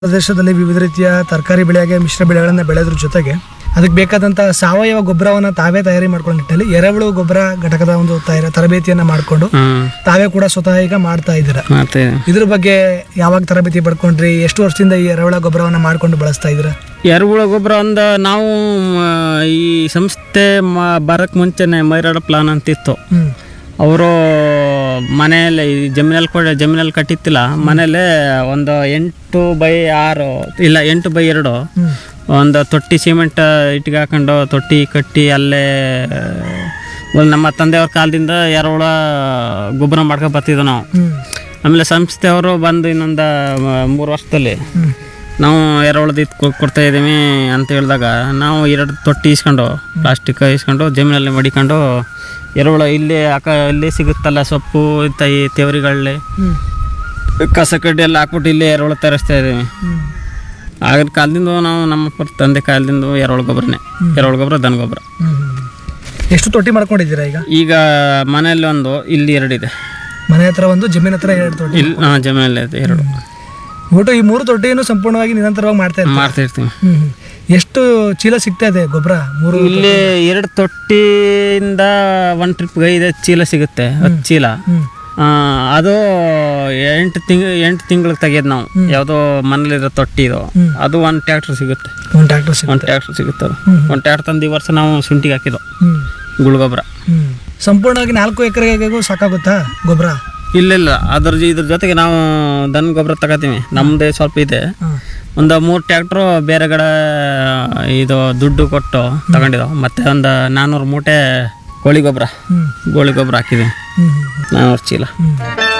ಪ್ರದೇಶದಲ್ಲಿ ವಿವಿಧ ರೀತಿಯ ತರಕಾರಿ ಬೆಳೆಯಾಗಿ ಮಿಶ್ರ ಬೆಳೆಗಳನ್ನು ಬೆಳೆಯೋದ್ರ ಜೊತೆಗೆ ಅದಕ್ಕೆ ಬೇಕಾದಂಥ ಸಾವಯವ ಗೊಬ್ಬರವನ್ನು ತಾವೇ ತಯಾರಿ ಮಾಡ್ಕೊಂಡು ನಿಟ್ಟಿನಲ್ಲಿ ಎರೆಹುಳು ಗೊಬ್ಬರ ಘಟಕದ ಒಂದು ತಯಾರ ತರಬೇತಿಯನ್ನು ಮಾಡಿಕೊಂಡು ಹಾಂ ತಾವೇ ಕೂಡ ಸ್ವತಃ ಈಗ ಮಾಡ್ತಾ ಇದ್ದೀರಾ ಮಾಡ್ತಾ ಇದ್ರ ಬಗ್ಗೆ ಯಾವಾಗ ತರಬೇತಿ ಪಡ್ಕೊಂಡ್ರಿ ಎಷ್ಟು ವರ್ಷದಿಂದ ಈ ಎರೆಹುಳ ಗೊಬ್ಬರವನ್ನು ಮಾಡ್ಕೊಂಡು ಬಳಸ್ತಾ ಇದ್ದೀರಾ ಎರೆಹುಳ ಗೊಬ್ಬರ ಒಂದು ನಾವು ಮ, ಈ ಸಂಸ್ಥೆ ಮ ಬರೋಕ್ಕೆ ಮುಂಚೆನೆ ಮೈರಾಡ ಪ್ಲಾನ್ ಅಂತಿತ್ತು ಹ್ಮ್ ಅವರು ಮನೆಯಲ್ಲೇ ಈ ಜಮೀನಲ್ಲಿ ಕೊಡ ಜಮೀನಲ್ಲಿ ಕಟ್ಟಿತ್ತಿಲ್ಲ ಮನೇಲೆ ಒಂದು ಎಂಟು ಬೈ ಆರು ಇಲ್ಲ ಎಂಟು ಬೈ ಎರಡು ಹ್ಮ್ ಒಂದು ತೊಟ್ಟಿ ಸಿಮೆಂಟ್ ಇಟ್ಟಿಗೆ ಹಾಕೊಂಡು ತೊಟ್ಟಿ ಕಟ್ಟಿ ಅಲ್ಲೇ ಒಂದು ನಮ್ಮ ತಂದೆಯವ್ರ ಕಾಲದಿಂದ ಎರೆಹುಳ ಗೊಬ್ಬರ ಮಾಡ್ಕೊಂಡು ಬರ್ತಿದ್ವು ನಾವು ಹ್ಮ್ ಆಮೇಲೆ ಸಂಸ್ಥೆಯವರು ಬಂದು ಇನ್ನೊಂದು ಮೂರು ವರ್ಷದಲ್ಲಿ ಹ್ಮ್ ನಾವು ಎರೆಹುಳದ ಇದು ಕೊ- ಕೊಡ್ತಾ ಇದ್ದೀವಿ ಅಂತ ಹೇಳಿದಾಗ ನಾವು ಎರಡು ತೊಟ್ಟಿ ಇಸ್ಕೊಂಡು ಪ್ಲಾಸ್ಟಿಕ್ ಇಸ್ಕೊಂಡು ಜಮೀನಲ್ಲಿ ಮಡಿಕೊಂಡು ಎರೆಹುಳ ಇಲ್ಲಿ ಅಕ ಇಲ್ಲಿ ಸಿಗುತ್ತಲ್ಲ ಸೊಪ್ಪು ಇಂಥ ಈ ತೇವರಿಗಳಲ್ಲಿ ಹ್ಮ್ ಕಸ ಕಡ್ಡಿ ಎಲ್ಲ ಹಾಕ್ಬಿಟ್ಟು ಇಲ್ಲಿ ಎರೆಹುಳ ತರಿಸ್ತಾ ಇದ್ದೀವಿ ಹ್ಮ್ ಆಗಿನ ಕಾಲದಿಂದ ನಾವು ನಮ್ಮ ಅಪ್ಪರ ತಂದೆ ಕಾಲದಿಂದ ಎರೆಹುಳ ಗೊಬ್ಬರನೇ ಎರೆಹುಳ ಗೊಬ್ಬರ ದನ ಗೊಬ್ಬರ ಹ್ಮ್ ಹ್ಮ್. ಎಷ್ಟು ತೊಟ್ಟಿ ಮಾಡ್ಕೊಂಡಿದ್ದೀರಾ ಈಗ ಈಗ ಮನೆಯಲ್ಲಿ ಒಂದು ಇಲ್ಲಿ ಎರಡಿದೆ ಮನೆ ಹತ್ರ ಒಂದು ಜಮೀನ್ ಹತ್ರ ಎರಡು ತೊಟ್ಟಿ ಇಲ್ಲಿ ಹಾಂ ಜಮೀನಲ್ಲಿ ಇದೆ ಎರಡು ಒಟ್ಟು ಈ ಮೂರು ತೊಟ್ಟಿಯನ್ನು ಸಂಪೂರ್ಣವಾಗಿ ನಿರಂತರವಾಗಿ ಮಾಡ್ತಾ ಇರ್ತೀವಿ ಮಾಡ್ತಾ ಇರ್ತೀವಿ ಹ್ಮ್ ಹ್ಮ್. ಎಷ್ಟು ಚೀಲ ಸಿಗ್ತಾ ಇದೆ ಗೊಬ್ಬರ ಮೂರು ಇಲ್ಲಿ ಎರಡು ತೊಟ್ಟಿಯಿಂದ ಒಂದು ಟ್ರಿಪ್ಗೆ ಐದು ಚೀಲ ಸಿಗುತ್ತೆ ಹತ್ತು ಚೀಲ ಹ್ಮ್ ಆ, ಅದು ಎಂಟು ತಿಂಗ್ ಎಂಟು ತಿಂಗಳಿಗೆ ತೆಗೆಯೋದು ನಾವು ಯಾವುದೋ ಮನೇಲಿರೋ ತೊಟ್ಟಿ ಇದು ಅದು ಒಂದು ಟ್ಯಾಕ್ಟ್ರ್ ಸಿಗುತ್ತೆ ಒಂದು ಟ್ರ್ಯಾಕ್ಟರ್ ಸಿಗುತ್ತೆ ಒಂದು ಟ್ಯಾಕ್ಟ್ರ್ ಸಿಗುತ್ತೆ ಅದು ಹ್ಮ್. ಒಂದು ಟ್ಯಾಕ್ಟ್ರ್ ತಂದು ಈ ವರ್ಷ ನಾವು ಶುಂಠಿಗೆ ಹಾಕಿದ್ದು ಹ್ಮ್ ಗುಳ್ಗೊಬ್ಬರ ಹ್ಮ್ ಸಂಪೂರ್ಣವಾಗಿ ನಾಲ್ಕು ಎಕರೆಗೂ ಸಾಕಾಗುತ್ತಾ ಗೊಬ್ಬರ ಇಲ್ಲ ಇಲ್ಲ ಅದ್ರ ಜೊ- ಇದ್ರ ಜೊತೆಗೆ ನಾವು ದನ ಗೊಬ್ಬರ ತಗೋತೀವಿ ನಮ್ಮದೇ ಸ್ವಲ್ಪ ಇದೆ ಹಾಂ ಒಂದು ಮೂರು ಟ್ಯಾಕ್ಟ್ರು ಬೇರೆ ಕಡೆ ಇದು ದುಡ್ಡು ಕೊಟ್ಟು ತಗೊಂಡಿದ್ದವು ಮತ್ತೆ ಒಂದು ನಾನ್ನೂರು ಮೂಟೆ ಕೋಳಿ ಗೊಬ್ಬರ ಹ್ಮ್ ಕೋಳಿ ಗೊಬ್ಬರ ಹಾಕಿದ್ದೀವಿ ಹ್ಮ್ ನಾನ್ನೂರು ಚೀಲ ಹ್ಮ್